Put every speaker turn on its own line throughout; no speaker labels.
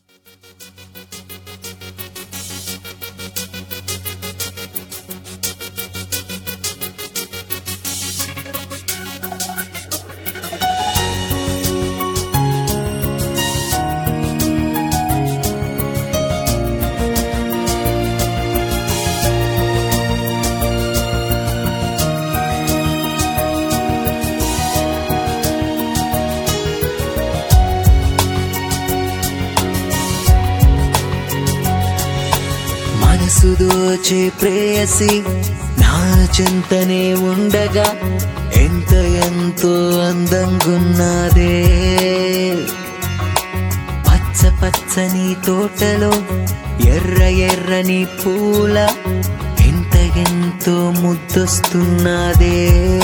మనసు దోచే ప్రేయసి నా చింతనే ఉండగా ఎంత ఎంతో అందంగున్నదే పచ్చ పచ్చని తోటలో ఎర్ర ఎర్రని పూల ఎంత ఎంతో ముద్దొస్తున్నదే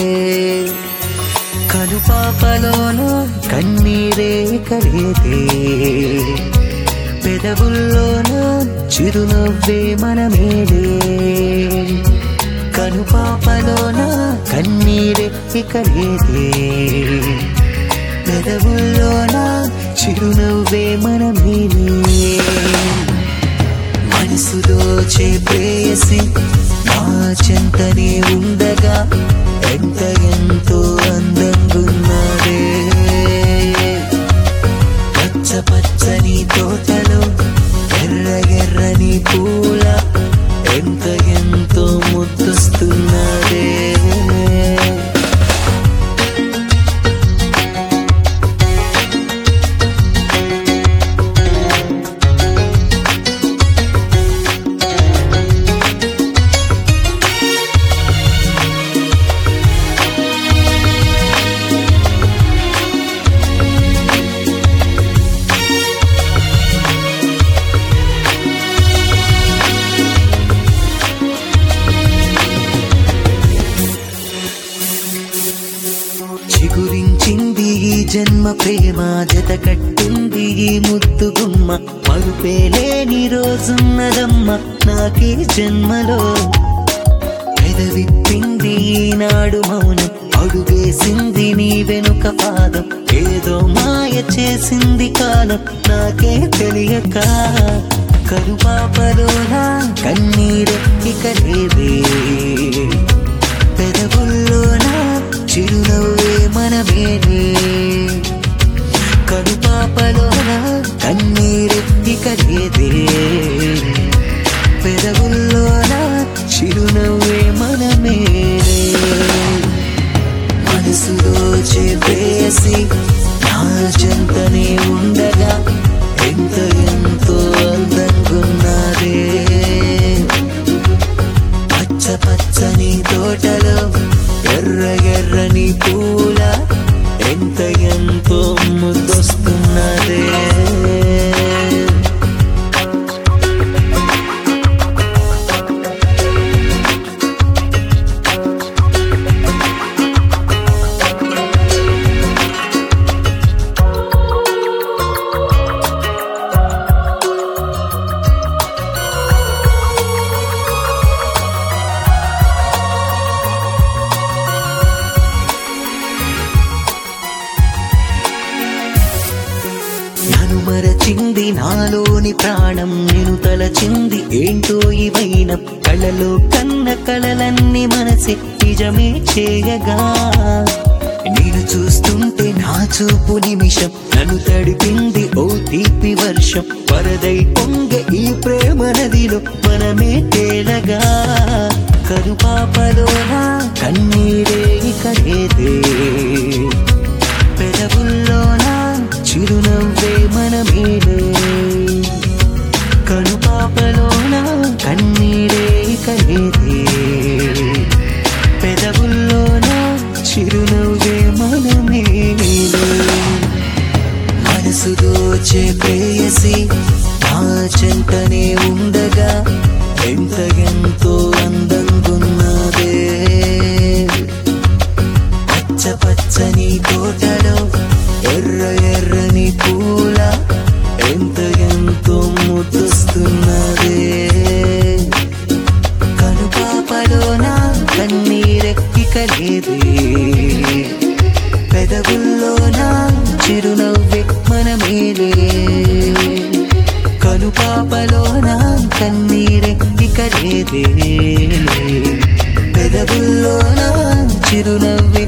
కనుపాపలోనూ కన్నీరే కలిగే పెదవుల్లోన చిరునవ్వే మనమేలే కనుపాపలోన కన్నీరే కలిగే పెదవుల్లోన చిరునవ్వే మనమేలే మనసు దోచే ప్రేయసి నా చింతనే ఉండగా ఎంత ఎంతో అందంగున్నదే పచ్చ పచ్చని తోటలో ఎర్ర ఎర్రని పూల ఎంత ఎంతో ముద్దొస్తున్నదే చిగురించింది ఈ జన్మ ప్రేమ జత కట్టింది ఈ ముద్దు గుమ్మ మరుపేలేని రోజున్నదమ్మ నాకే జన్మలో పెదవిప్పింది ఈనాడు మౌనం అడుగేసింది నీ వెనుక పాదం ఏదో మాయ చేసింది కాలం నాకే తెలియక కరుపాపలోనా కన్నీరెక్కిక లేదే పెదవుల్లోన చిరునవ్వే మనమేనే కనుపాపలోన కన్నీరెత్తిక లేదే పెదవుల్లోన చిరునవ్వే మనమేనే మనసు దోచే ప్రేయసి నా చెంతనే ఉండగా ఎంత ఎంతో అందంగున్నదే పచ్చ పచ్చని తోటలో ఎర్ర ఎర్రని పూల ఎంత ఎంతో ముద్దొస్తున్నదే నన్ను మరచింది నాలోని ప్రాణం నేను తలచింది ఏంటో ఇవైన కళ్ళలో కన్న కళలన్నీ మనసే నిజమే చేయగా నేను చూస్తుంటే నా చూపు నిమిషం నన్ను తడిపింది ఓ తీపి వర్షం వరదై పొంగ ఈ ప్రేమ నదిలో మనమే తేలగా కరుపాపలోనా కన్నీరే ఇక లేదే పెదవుల్లోన చిరునవ్వే మనమేలే కనుపాపలోన కన్నీరే కలిదే పెదవుల్లోన చిరునవ్వే మనమేలే మనసు దోచే ప్రేయసి నా చెంతనే ఉండగా ఎంత ఎంతో అందంగున్నదే పచ్చ పచ్చని తోటలో ఎర్ర ఎర్రని పూల ఎంత ఎంతో ముద్దొస్తున్నదే కనుపాపలోన కన్నీరెక్కిక లేదే పెదవుల్లోన చిరునవ్వే మనమేలే కన్నీరే ఇక లేదే పెదవుల్లోన చిరునవ్వే